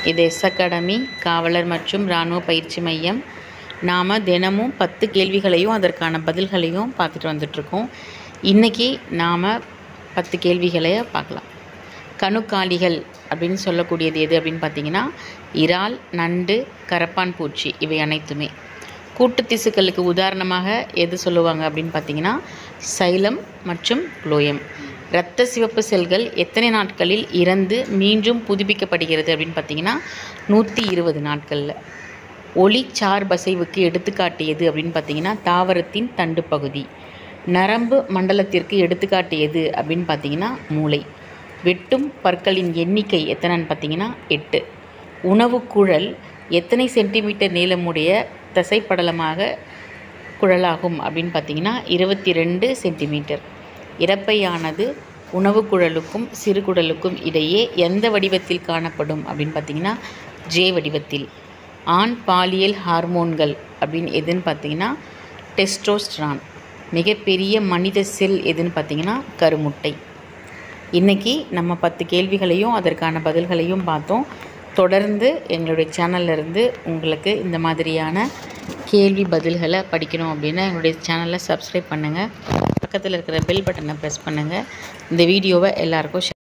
இது S academy காவலர் மற்றும் இராணுவ பயிற்சி மையம் நாம் தினமும் பத்து கேள்விகளையும் அதற்கான பதில்களையும் பார்த்துட்டு வந்துட்ருக்கோம் இன்றைக்கி நாம் பத்து கேள்விகளை பார்க்கலாம் கணுக்காலிகள் அப்படின்னு சொல்லக்கூடியது எது அப்படின்னு பார்த்தீங்கன்னா இறால் நண்டு கரப்பான் பூச்சி இவை அனைத்துமே கூட்டு திசுக்களுக்கு உதாரணமாக எது சொல்லுவாங்க அப்படின்னு பார்த்தீங்கன்னா சைலம் மற்றும் குளோயம் இரத்த சிவப்பு செல்கள் எத்தனை நாட்களில் இறந்து மீண்டும் புதுப்பிக்கப்படுகிறது அப்படின்னு பார்த்தீங்கன்னா நூற்றி இருபது நாட்களில் ஒளி சார்பசைவுக்கு எடுத்துக்காட்டியது அப்படின்னு பார்த்தீங்கன்னா தாவரத்தின் தண்டு பகுதி நரம்பு மண்டலத்திற்கு எடுத்துக்காட்டியது அப்படின்னு பார்த்தீங்கன்னா மூளை வெட்டும் பற்களின் எண்ணிக்கை எத்தனைன்னு பார்த்தீங்கன்னா எட்டு உணவு குழல் எத்தனை சென்டிமீட்டர் நீளமுடைய தசைப்படலமாக குழலாகும் அப்படின்னு பார்த்தீங்கன்னா இருபத்தி ரெண்டு சென்டிமீட்டர் இறப்பையானது உணவு குழலுக்கும் சிறுகுடலுக்கும் இடையே எந்த வடிவத்தில் காணப்படும் அப்படின்னு பார்த்தீங்கன்னா ஜே வடிவத்தில் ஆண் பாலியல் ஹார்மோன்கள் அப்படின்னு எதுன்னு பார்த்தீங்கன்னா டெஸ்டோஸ்ட்ரான் மிகப்பெரிய மனித செல் எதுன்னு பார்த்தீங்கன்னா கருமுட்டை இன்றைக்கி நம்ம பத்து கேள்விகளையும் அதற்கான பதில்களையும் பார்த்தோம் தொடர்ந்து எங்களுடைய சேனல்ல இருந்து உங்களுக்கு இந்த மாதிரியான கேள்வி பதில்களை படிக்கணும் அப்படின்னா எங்களுடைய சேனலை சப்ஸ்கிரைப் பண்ணுங்கள் பக்கத்தில் இருக்கிற பெல் பட்டனை ப்ரெஸ் பண்ணுங்கள் இந்த வீடியோவை எல்லாருக்கும்